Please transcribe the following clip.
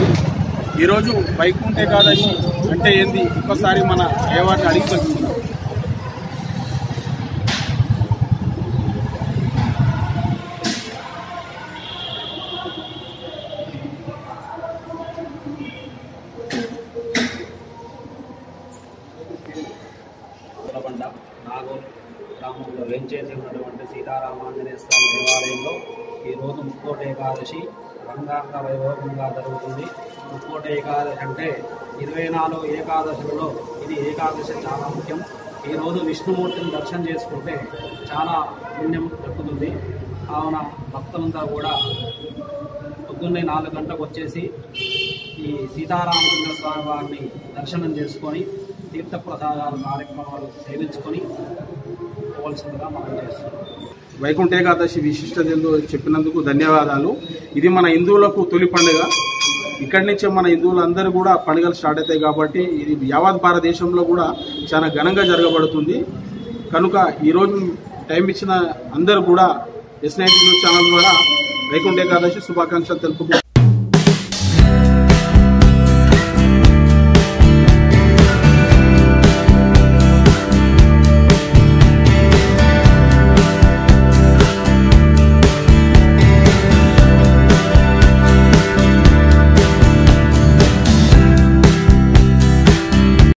జరుగుతుంది ఈరోజు వైకుంఠ ఏకాదశి అంటే ఏంది ఒక్కసారి మన అయ్యవారిని అడిగి తెలుసుకుందాం ఉలబండ నాగోల్ గ్రామంలో వేంచేసి ఉన్నటువంటి సీతారామాంజనేయ స్వామి దేవాలయంలో ఈరోజు ముక్కోటి ఏకాదశి రంగాంగ వైభవంగా జరుగుతుంది ముక్కోటి ఏకాదశి అంటే ఇరవై నాలుగు ఏకాదశులలో ఇది ఏకాదశి చాలా ముఖ్యం ఈరోజు విష్ణుమూర్తిని దర్శనం చేసుకుంటే చాలా పుణ్యం దక్కుతుంది కావున భక్తులంతా కూడా పొద్దున్నే నాలుగు గంటలకు వచ్చేసి ఈ సీతారామచంద్ర స్వామి వారిని దర్శనం చేసుకొని తీర్థప్రసాదాల కార్యక్రమాలు సేవించుకొని పోవలసిందిగా మనం చేస్తున్నాం వైకుంఠ ఏకాదశి విశిష్టత ఏందో చెప్పినందుకు ధన్యవాదాలు ఇది మన హిందువులకు తొలి పండుగ ఇక్కడి నుంచే మన హిందువులందరూ కూడా పండుగలు స్టార్ట్ అవుతాయి కాబట్టి ఇది యావత్ భారతదేశంలో కూడా చాలా ఘనంగా జరగబడుతుంది కనుక ఈరోజు టైం ఇచ్చిన అందరూ కూడా ఎస్ నైన్టీ న్యూస్ ఛానల్ ద్వారా వైకుంఠ ఏకాదశి శుభాకాంక్షలు తెలుపుకుంటున్నాను